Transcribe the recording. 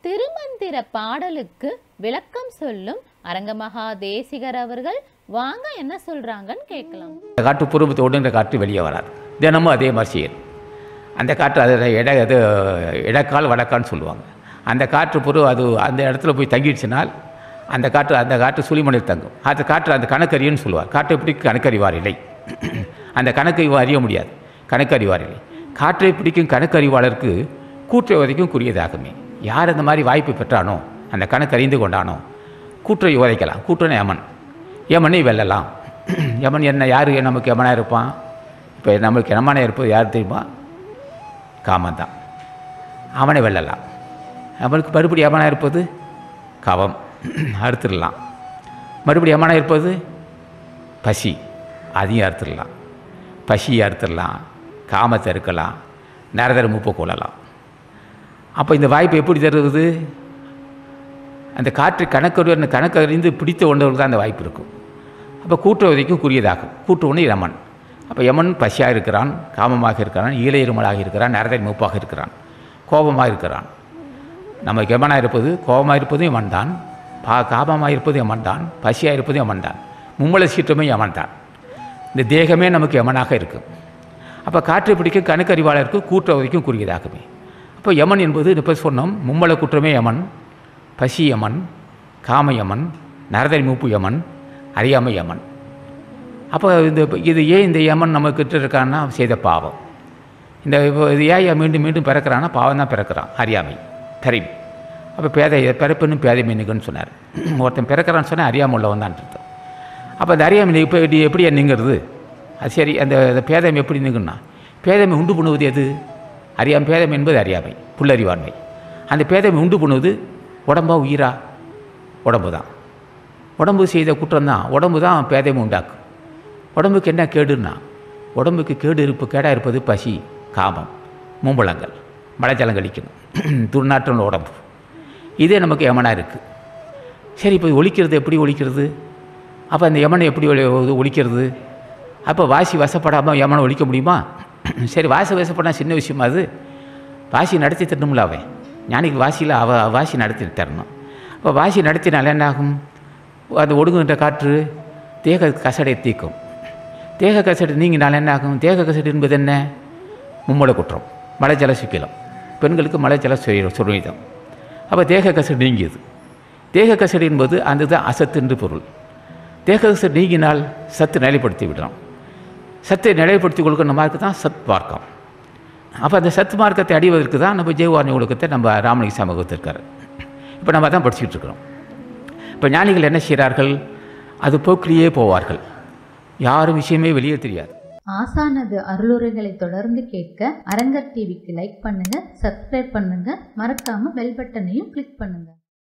திருமந்திர பாடலுக்கு விளக்கம் சொல்லும் அரங்கமகா தேசிகர் அவர்கள் வாங்க என்ன சொல்றாங்கன்னு கேட்கலாம் அந்த காற்று பூர்வத்தை ஓடுங்கிற காற்று வெளியே வராது தினமும் அதே மாதிரி செய்யணும் அந்த காற்று அதில் இட அது இடக்கால் வடக்கான்னு சொல்லுவாங்க அந்த காற்று புரு அது அந்த இடத்துல போய் தங்கிடுச்சுனால் அந்த காற்று அந்த காற்று சுழிமணில் தங்கும் அந்த காற்று அந்த கணக்கறின்னு சொல்லுவார் காற்றை எப்படி கணக்கறிவார் இல்லை அந்த கணக்கு இவ அறிய முடியாது கணக்கறிவார் இல்லை காற்றை பிடிக்கும் கணக்கறிவாளருக்கு கூற்றை உதைக்கும் குறியதாகுமே யார் அந்த மாதிரி வாய்ப்பு பெற்றானோ அந்த கணக்கு அறிந்து கொண்டானோ கூற்றை உதைக்கலாம் கூற்றனை யமன் யமனை வெல்லலாம் யமன் என்ன யார் நமக்கு யமனாக இருப்பான் இப்போ நம்மளுக்கு யமனாக இருப்பது யார் தெரியுமா காமன் தான் அவனை வெல்லலாம் அவனுக்கு மறுபடி யமனாக இருப்பது கவம் அறுத்துடலாம் மறுபடி யமனாக இருப்பது பசி அதையும் அறுத்துடலாம் பசியை அறுத்துடலாம் காமத்தை இருக்கலாம் நரதர மூப்பை கொள்ளலாம் அப்போ இந்த வாய்ப்பு எப்படி தருவது அந்த காற்று கணக்கறி அந்த கணக்கறிந்து பிடித்த ஒன்றவர்கள் தான் அந்த வாய்ப்பு இருக்கும் அப்போ கூட்டுவதைக்கும் குறியதாகும் கூட்டு ஒன்று யமன் அப்போ யமன் பசியாக இருக்கிறான் காமமாக இருக்கிறான் ஈழையிருமலாக இருக்கிறான் நரதை மூப்பாக இருக்கிறான் கோபமாக இருக்கிறான் நமக்கு யமனாக இருப்பது கோபமாக இருப்பதும் யமன் தான் பா காபமாக இருப்பதும் யமன் தான் பசியாக இருப்பதும் யமன் தான் மும்மல சீற்றமே யமன் தான் இந்த தேகமே நமக்கு யமனாக இருக்கும் அப்போ காற்றை பிடிக்கும் கணக்கறிவாளருக்கு கூட்டுவதைக்கும் குறியதாகுமே அப்போ யமன் என்பது இப்போ சொன்னோம் மும்மல குற்றமே யமன் பசி யமன் காம யமன் நரதை மூப்பு யமன் அறியாமை யமன் அப்போ இந்த இது ஏன் இந்த யமன் நம்ம கிட்ட இருக்கான்னா செய்த பாவம் இந்த இப்போ இது ஏன் மீண்டும் மீண்டும் பிறக்கிறான்னா பாவம் தான் பிறக்கிறான் அறியாமை கரிம் அப்போ பேதை பிறப்புன்னு பேதை மீனுக்குன்னு சொன்னார் ஒருத்தன் பிறக்கிறான்னு சொன்னால் அறியாமல் உள்ளவன் தான் அர்த்தம் அப்போ அந்த அறியாமை இப்போ எப்படி எப்படி நீங்கிறது அது சரி அந்த அந்த பேதமை எப்படி நீங்குன்னா பேதமை உண்டு பண்ணுவது எது அறியாமை பேதமை என்பது அறியாமை புல்லறிவாண்மை அந்த பேதமை உண்டு பண்ணுவது உடம்பா உயிரா உடம்பு தான் உடம்பு செய்த குற்றம் தான் உடம்பு தான் பேதமை உண்டாக்கும் உடம்புக்கு என்ன கேடுன்னா உடம்புக்கு கேடு இருப்பு கேடாக இருப்பது பசி காமம் மூம்பளங்கள் மலைஜலம் கழிக்கணும் துர்நாற்றம் உடம்பு இதே நமக்கு யமனாக இருக்குது சரி இப்போ ஒழிக்கிறது எப்படி ஒழிக்கிறது அப்போ அந்த யமனை எப்படி ஒளி ஒழிக்கிறது அப்போ வாசி வசப்படாமல் யமனை ஒழிக்க முடியுமா சரி வாசி வசப்படா சின்ன விஷயமா அது வாசி நடத்தி தரணும்ல அவன் ஞானிக்கு வாசியில் அவ வாசி நடத்தி தரணும் அப்போ வாசி நடத்தினால என்ன ஆகும் அந்த ஒடுங்குகின்ற காற்று தேக கசடை தீக்கும் தேக கசடு நீங்கினால் என்ன ஆகும் தேக கசடு என்பது என்ன மும்மல குற்றம் மலைஜல சுக்கிலம் பெண்களுக்கு மலைஜல சுய சுரீதம் அப்போ தேக கசடு நீங்கியது தேக கசடு என்பது அந்த தான் அசத்து என்று பொருள் தேக கசடு நீங்கினால் சத்து நிலைப்படுத்தி விடுறோம் சத்தை நிலைப்படுத்தி கொடுக்கிற மார்க்கு தான் சத் மார்க்கம் அப்போ அந்த சத் மார்க்கத்தை அடைவதற்கு தான் நம்ம ஜெயவாரணி ஒழுக்கத்தை நம்ம ராமலிங்க சாமி வகுத்திருக்காரு இப்போ நம்ம தான் படிச்சுக்கிட்டு இருக்கிறோம் இப்போ ஞானிகள் என்ன செய்கிறார்கள் அது போக்கிலேயே போவார்கள் யாரும் விஷயமே வெளியே தெரியாது ஆசானது அருளுரைகளை தொடர்ந்து கேட்க அரங்கர் டிவிக்கு லைக் பண்ணுங்க சப்ஸ்கிரைப் பண்ணுங்க மறக்காம பெல் பட்டனையும் கிளிக் பண்ணுங்க